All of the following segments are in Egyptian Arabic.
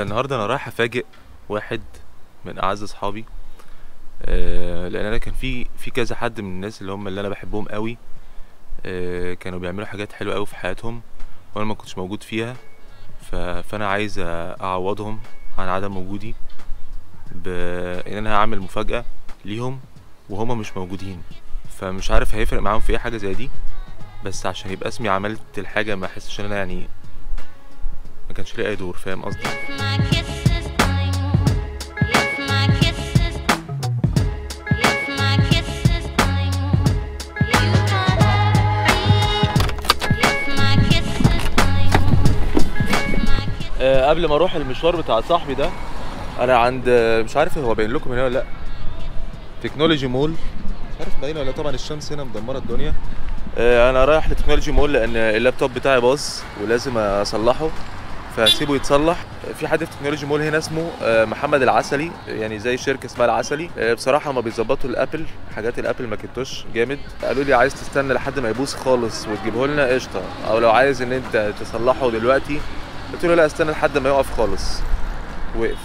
النهارده انا رايح افاجئ واحد من اعز اصحابي آه، لان انا كان في في كذا حد من الناس اللي هم اللي انا بحبهم قوي آه، كانوا بيعملوا حاجات حلوه قوي في حياتهم وانا ما كنتش موجود فيها ف... فانا عايز اعوضهم عن عدم وجودي بان انا هعمل مفاجاه ليهم وهما مش موجودين فمش عارف هيفرق معاهم في ايه حاجه زي دي بس عشان يبقى اسمي عملت الحاجه ما احسش ان انا يعني ما كانش ليه اي دور فاهم قصدي My kisses bling. Yes, my kisses. Yes, my kisses bling. You got every. Yes, my kisses bling. Yes, my kisses. أه قبل ما اروح المشوار بتاع صاحبي ده انا عند آه، مش عارف هو باين لكم هنا ولا لا تكنولوجي مول مش عارف باين ولا لأ، طبعا الشمس هنا مدمره الدنيا أه انا رايح لتكنولوجي مول لان اللابتوب بتاعي باظ ولازم اصلحه فسيبه يتصلح في حد في تكنولوجي مول هنا اسمه آه، محمد العسلي يعني زي شركه اسمها العسلي آه، بصراحه هما بيظبطوا الابل حاجات الابل ماكنتوش جامد قالوا لي عايز تستنى لحد ما يبوظ خالص وتجيبه لنا قشطه او لو عايز ان انت تصلحه دلوقتي قلت له لا استنى لحد ما يقف خالص وقف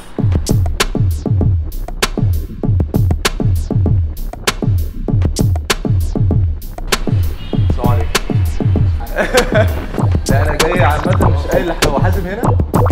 السلام عليكم لا انا جاي عامه مش قايل هو حازم هنا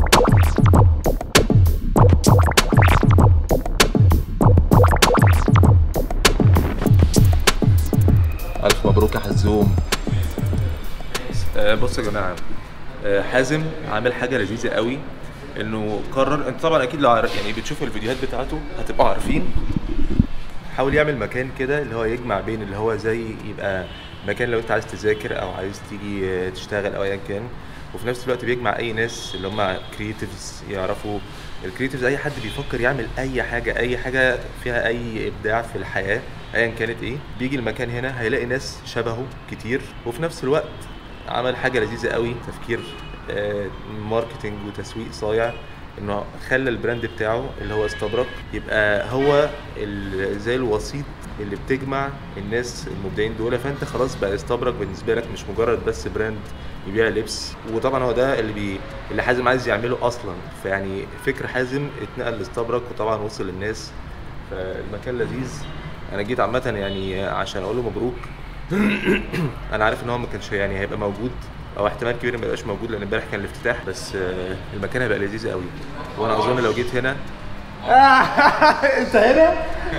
الف مبروك يا حزوم آه، بصوا يا جماعه آه، حازم عامل حاجه لذيذه قوي انه قرر انت طبعا اكيد لو عارف يعني بتشوفوا الفيديوهات بتاعته هتبقوا عارفين حاول يعمل مكان كده اللي هو يجمع بين اللي هو زي يبقى مكان لو انت عايز تذاكر او عايز تيجي آه، تشتغل او ايا كان وفي نفس الوقت بيجمع اي ناس اللي هم كرييتيفز يعرفوا الكرييتيفز اي حد بيفكر يعمل اي حاجه اي حاجه فيها اي ابداع في الحياه ايا كانت ايه بيجي المكان هنا هيلاقي ناس شبهه كتير وفي نفس الوقت عمل حاجه لذيذه قوي تفكير آه، ماركتينج وتسويق صايع انه خلى البراند بتاعه اللي هو استبرق يبقى هو ال- زي الوسيط اللي بتجمع الناس المبدعين دول فانت خلاص بقى استبرق بالنسبه لك مش مجرد بس براند يبيع لبس وطبعا هو ده اللي بي اللي حازم عايز يعمله اصلا فيعني فكر حازم اتنقل لاستبرق وطبعا وصل للناس فالمكان لذيذ انا جيت عامه يعني عشان اقول له مبروك انا عارف ان هو ما كانش يعني هيبقى موجود او احتمال كبير ما يبقاش موجود لان امبارح كان الافتتاح بس آه، المكان هيبقى لذيذ قوي وانا اظن لو جيت هنا انت هنا؟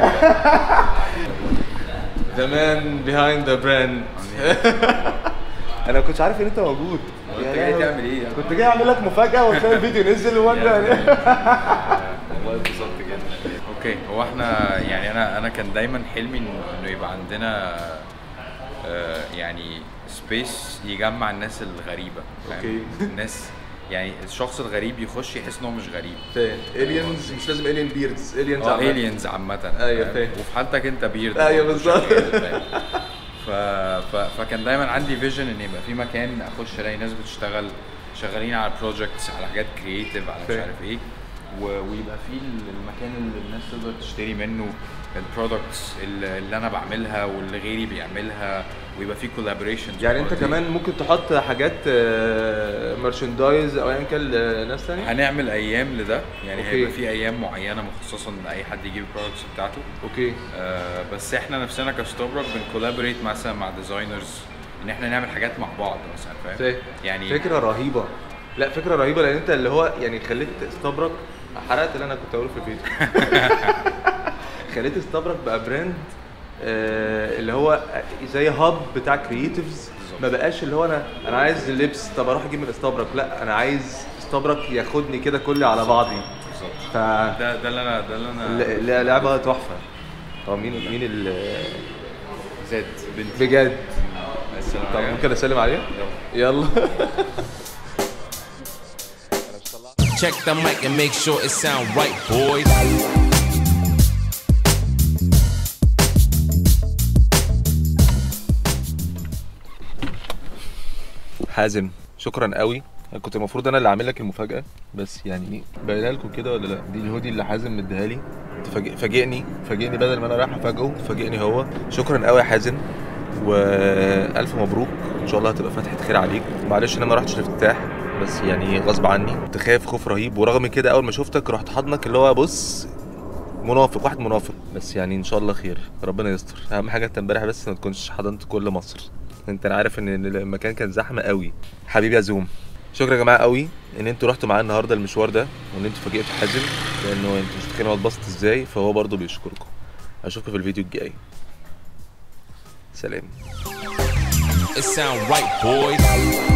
The man behind the brand انا ما كنتش عارف ان انت موجود انت يا جاي لهوي. تعمل ايه؟ كنت جاي اعمل لك مفاجاه وتلاقي الفيديو نزل وانت والله اتبسطت جدا اوكي هو احنا يعني انا انا كان دايما حلمي إن- انه يبقى عندنا آه، يعني سبيس يجمع الناس الغريبه فاهم؟ اوكي. الناس يعني الشخص الغريب يخش يحس ان هو مش غريب فاهم الينز مش لازم الين بيردز الينز اه الينز عامة أيوة، فاهم؟ فاهم. وفي حالتك انت بيرد أيوة، برضه بالظبط. شغال، فاهم؟ ف... ف... فكان دايما عندي فيجن ان يبقى في مكان اخش الاقي ناس بتشتغل شغالين على بروجكتس على حاجات كرييتيف على مش فاهم. عارف ايه و... ويبقى في المكان اللي الناس تقدر تشتري منه البرودكتس اللي اللي انا بعملها واللي غيري بيعملها ويبقى في كولابوريشن يعني انت كمان ممكن تحط حاجات مرشندايز او ايا كان لناس تانية هنعمل ايام لده يعني أوكي. هيبقى في ايام معينه مخصصه ان اي حد يجيب البرودكتس بتاعته اوكي آه، بس احنا نفسنا كستوبرك بنكولابوريت مثلا مع ديزاينرز ان احنا نعمل حاجات مع بعض مثلا فاهم فاهم يعني فكره رهيبه لا فكره رهيبه لان انت اللي هو يعني خليت استبرق حرقت اللي انا كنت هقوله في الفيديو خليت استبرق بقى براند آه اللي هو زي هاب بتاع كرييتيفز بالظبط. ما بقاش اللي هو انا انا عايز لبس طب اروح اجيب من استبرق لا انا عايز استبرق ياخدني كده كلي على بعضي بالظبط ف ده ده اللي انا ده اللي انا ل- ل- لعبه تحفه طب مين مين ال زاد بنت بجد السلام طب عليكم. ممكن اسلم عليها يلا Check the mic and make sure it sound right, boys. حازم شكرا قوي أنا كنت المفروض انا اللي عامل لك المفاجاه بس يعني باينها لكم كده ولا لا دي الهودي اللي حازم مديها لي تفاجئ- فاجئني فاجئني بدل ما انا رايح افاجئه فاجئني هو شكرا قوي يا حازم والف مبروك ان شاء الله هتبقى فتحه خير عليك معلش ان انا ما رحتش الافتتاح بس يعني غصب عني كنت خايف خوف رهيب ورغم كده اول ما شفتك رحت حضنك اللي هو بص منافق واحد منافق بس يعني ان شاء الله خير ربنا يستر اهم حاجه انت امبارح بس ما تكونش حضنت كل مصر انت أنا عارف ان المكان كان زحمه قوي حبيبي يا زوم شكرا يا جماعه قوي ان انتوا رحتوا معايا النهارده المشوار ده وان انتوا فاجئتوا حازم لانه انتوا مش متخيلين هو اتبسط ازاي فهو برضه بيشكركم اشوفكم في الفيديو الجاي سلام It sound right, boys.